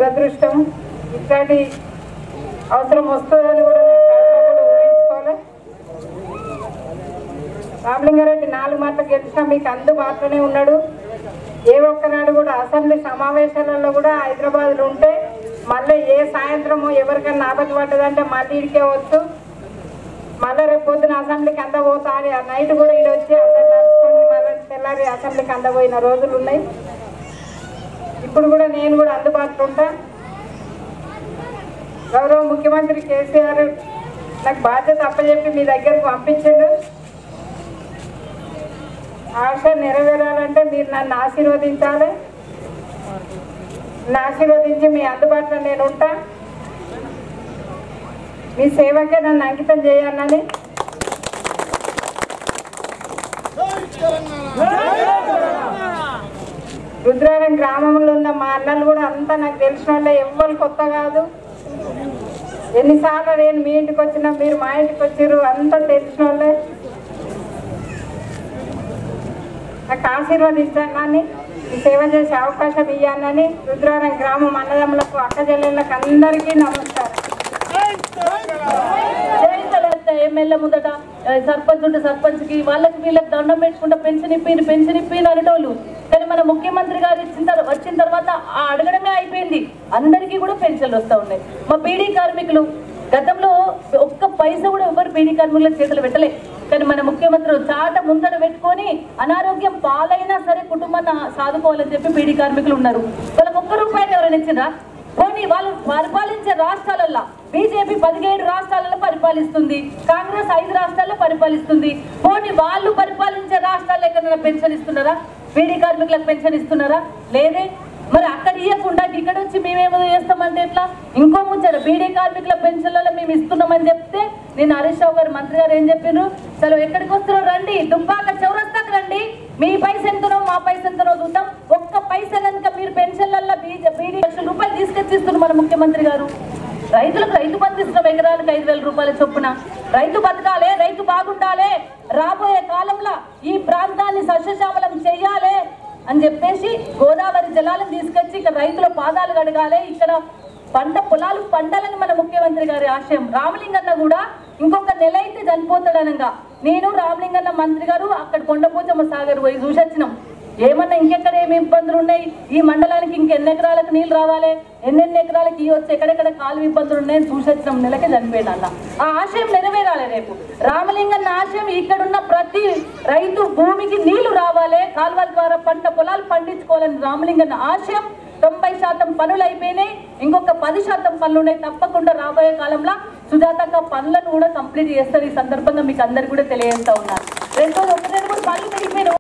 దురదృష్టం ఇట్లాంటి అవసరం వస్తుందని కూడా నేను కళ్ళలో కూడా ఊహించుకోలే రామలింగారెడ్డి నాలుగు మాటలు గెలిచినా మీకు అందుబాటులోనే ఉన్నాడు ఏ ఒక్కనాడు కూడా అసెంబ్లీ సమావేశాలలో కూడా హైదరాబాద్లో ఉంటే మళ్ళీ ఏ సాయంత్రము ఎవరికైనా ఆపద పడ్డదంటే మళ్ళీ ఇడికే వచ్చు మళ్ళీ రేపు పొద్దున అసెంబ్లీకి అందబోతా అని ఆ నైట్ కూడా ఇటు వచ్చి అందరు నడుచుకొని మళ్ళీ తెల్లారి అసెంబ్లీకి అందబోయిన రోజులు ఉన్నాయి ఇప్పుడు కూడా నేను కూడా అందుబాటులో ఉంటా గౌరవ ముఖ్యమంత్రి కేసీఆర్ నాకు బాధ్యత అప్పచెప్పి మీ దగ్గరకు పంపించిండు ఆశ నెరవేరాలంటే మీరు నన్ను ఆశీర్వదించాలి నన్ను ఆశీర్వదించి మీ అందుబాటులో నేను ఉంటా మీ సేవకే నన్ను అంకితం చేయాలని రుద్రారం గ్రామంలో ఉన్న మా అన్నలు కూడా అంతా నాకు తెలిసిన వాళ్ళే ఎవ్వరు కొత్త కాదు ఎన్నిసార్లు నేను మీ ఇంటికి వచ్చినా మీరు మా ఇంటికి వచ్చారు అంతా తెలిసిన వాళ్ళే నాకు ఆశీర్వదించాలని ఈ సేవ చేసే అవకాశం ఇవ్వాలని రుద్రారం గ్రామం అన్నదమ్ములకు అక్క చెల్లెళ్ళకి అందరికీ నమస్కారం జయించలేస్తే ఎమ్మెల్యే ముందట ఆ, సర్పంచ్ ఉంటే సర్పంచ్ కి వాళ్ళకి వీళ్ళకి దండం పెట్టుకుంటే పెన్షన్ ఇప్పింది పెన్షన్ ఇప్పింది అనేటోళ్ళు కానీ మన ముఖ్యమంత్రి గారు ఇచ్చిన తర్వాత వచ్చిన తర్వాత ఆ అడగడమే అయిపోయింది అందరికీ కూడా పెన్షన్లు వస్తూ ఉన్నాయి మా బీడీ కార్మికులు గతంలో ఒక్క పైసా కూడా ఎవరు బీడీ కార్మికుల చేతులు పెట్టలే కానీ మన ముఖ్యమంత్రి చాట ముందట పెట్టుకొని అనారోగ్యం పాలైనా సరే కుటుంబాన్ని సాదుకోవాలని చెప్పి బీడీ కార్మికులు ఉన్నారు వాళ్ళకి ఒక్క రూపాయలు ఎవరైనా ఇచ్చిందా పోనీ వాళ్ళు పరిపాలించే రాష్ట్రాలల్లో బీజేపీ పదిహేడు రాష్ట్రాలలో పరిపాలిస్తుంది కాంగ్రెస్ ఐదు రాష్ట్రాల్లో పరిపాలిస్తుంది పోనీ వాళ్ళు పరిపాలించే రాష్ట్రాల్లో ఎక్కడైనా పెన్షన్ ఇస్తున్నారా బీడీ కార్మికులకు పెన్షన్ ఇస్తున్నారా లేదే మరి అక్కడ ఇవ్వకుండా ఇక్కడ వచ్చి మేమేమో చేస్తామంటే ఎట్లా ఇంకో ముచ్చట బీడీ కార్మికుల పెన్షన్లలో మేము ఇస్తున్నామని చెప్తే నేను హరీష్ రావు గారు మంత్రి గారు ఏం చెప్పారు చలో ఎక్కడికి వస్తున్నారో రండి దుబ్బాక చౌరస్తాకు రండి మీ పైస ఎంతనో మా పైస ఎంతనో చూద్దాం ఒక్క పైస కనుక మీరు పెన్షన్లలో బీజ బీడీ లక్షల రూపాయలు తీసుకొచ్చి ఇస్తున్నారు మన ముఖ్యమంత్రి గారు రైతులకు రైతు బంధు ఇస్తున్నాం ఎకరాలకు ఐదు వేల రూపాయల చొప్పున రైతు బతకాలే రైతు బాగుండాలే రాబోయే కాలంలో ఈ ప్రాంతాన్ని సస్యశ్యామలం చెయ్యాలి అని చెప్పేసి గోదావరి జలాలను తీసుకొచ్చి ఇక్కడ రైతుల పాదాలు కడగాలి ఇక్కడ పంట పొలాలు పండాలని మన ముఖ్యమంత్రి గారి ఆశయం రామలింగన్న కూడా ఇంకొక నెల అయితే చనిపోతాడనగా నేను రామలింగన్న మంత్రి గారు అక్కడ కొండపోచమ్మ సాగర్ పోయి చూసొచ్చినాం ఏమన్నా ఇంకెక్కడ ఏమి ఇబ్బందులు ఉన్నాయి ఈ మండలానికి ఇంకెన్ని ఎకరాలకు నీళ్లు రావాలి ఎన్నెన్ని ఎకరాలకు ఇవ్వచ్చు ఎక్కడెక్కడ కాలువ ఇబ్బందులు ఉన్నాయని చూసొచ్చినాం నెలకే చనిపోయాడు అన్న ఆ ఆశయం నెరవేరాలి రేపు రామలింగన్న ఆశయం ఇక్కడున్న ప్రతి రైతు భూమికి నీళ్లు రావాలి కాలువల ద్వారా పంట పొలాలు పండించుకోవాలని రామలింగన్న ఆశయం తొంభై శాతం పనులు అయిపోయినాయి ఇంకొక పది శాతం పనులు ఉన్నాయి తప్పకుండా రాబోయే కాలంలో సుజాతక్క పనులను కూడా కంప్లీట్ చేస్తారు ఈ సందర్భంగా మీకు అందరు కూడా తెలియజేస్తా ఉన్నారు రెండోది ఒక రెండు మూడు పనులు మిగిలిపోయిన